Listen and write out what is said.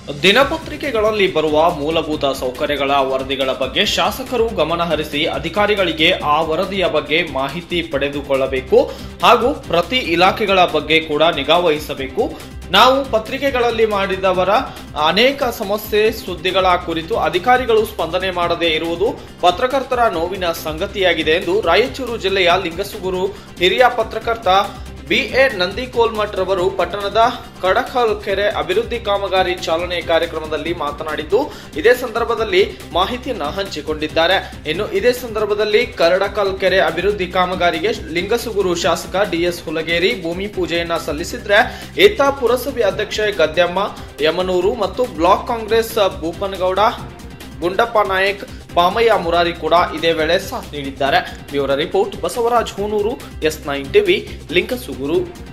ದಿನಪತ್ರಿಕೆಗಳಲ್ಲಿ ಬರುವ ಮೂಲಭೂತ ಸೌಕರ್ಯಗಳ ವರದಿಗಳ ಬಗ್ಗೆ ಶಾಸಕರು ಗಮನ ಹರಿಸಿ ಅಧಿಕಾರಿಗಳಿಗೆ ಆ ವರದಿಯ ಬಗ್ಗೆ ಮಾಹಿತಿ ಪಡೆದುಕೊಳ್ಳಬೇಕು ಹಾಗೂ ಪ್ರತಿ ಇಲಾಖೆಗಳ ಬಗ್ಗೆ ಕೂಡ ನಿಗಾ ವಹಿಸಬೇಕು ನಾವು ಪತ್ರಿಕೆಗಳಲ್ಲಿ ಮಾಡಿದವರ ಅನೇಕ ಸಮಸ್ಯೆ ಸುದ್ದಿಗಳ ಕುರಿತು ಅಧಿಕಾರಿಗಳು ಸ್ಪಂದನೆ ಮಾಡದೇ ಇರುವುದು ಪತ್ರಕರ್ತರ ನೋವಿನ ಸಂಗತಿಯಾಗಿದೆ ಎಂದು ರಾಯಚೂರು ಜಿಲ್ಲೆಯ ಲಿಂಗಸುಗೂರು ಹಿರಿಯ ಪತ್ರಕರ್ತ ಬಿಎ ನಂದಿಕೋಲ್ಮಠ್ ರವರು ಪಟ್ಟಣದ ಕಡಕಲ್ ಕೆರೆ ಅಭಿವೃದ್ಧಿ ಕಾಮಗಾರಿ ಚಾಲನೆ ಕಾರ್ಯಕ್ರಮದಲ್ಲಿ ಮಾತನಾಡಿದ್ದು ಇದೇ ಸಂದರ್ಭದಲ್ಲಿ ಮಾಹಿತಿಯನ್ನ ಹಂಚಿಕೊಂಡಿದ್ದಾರೆ ಇನ್ನು ಇದೇ ಸಂದರ್ಭದಲ್ಲಿ ಕರಡಕಲ್ ಕೆರೆ ಅಭಿವೃದ್ಧಿ ಕಾಮಗಾರಿಗೆ ಲಿಂಗಸುಗೂರು ಶಾಸಕ ಡಿಎಸ್ ಹುಲಗೇರಿ ಭೂಮಿ ಪೂಜೆಯನ್ನ ಸಲ್ಲಿಸಿದ್ರೆ ಏತ ಪುರಸಭೆ ಅಧ್ಯಕ್ಷೆ ಗದ್ಯಮ್ಮ ಯಮನೂರು ಮತ್ತು ಬ್ಲಾಕ್ ಕಾಂಗ್ರೆಸ್ ಭೂಪನಗೌಡ ಗುಂಡಪ್ಪ ನಾಯಕ್ ಪಾಮಯ್ಯ ಮುರಾರಿ ಕೂಡ ಇದೇ ವೇಳೆ ಸಾಥ್ ನೀಡಿದ್ದಾರೆ bureau report Basavaraj Hunur S nine TV ಲಿಂಕಸುಗೂರು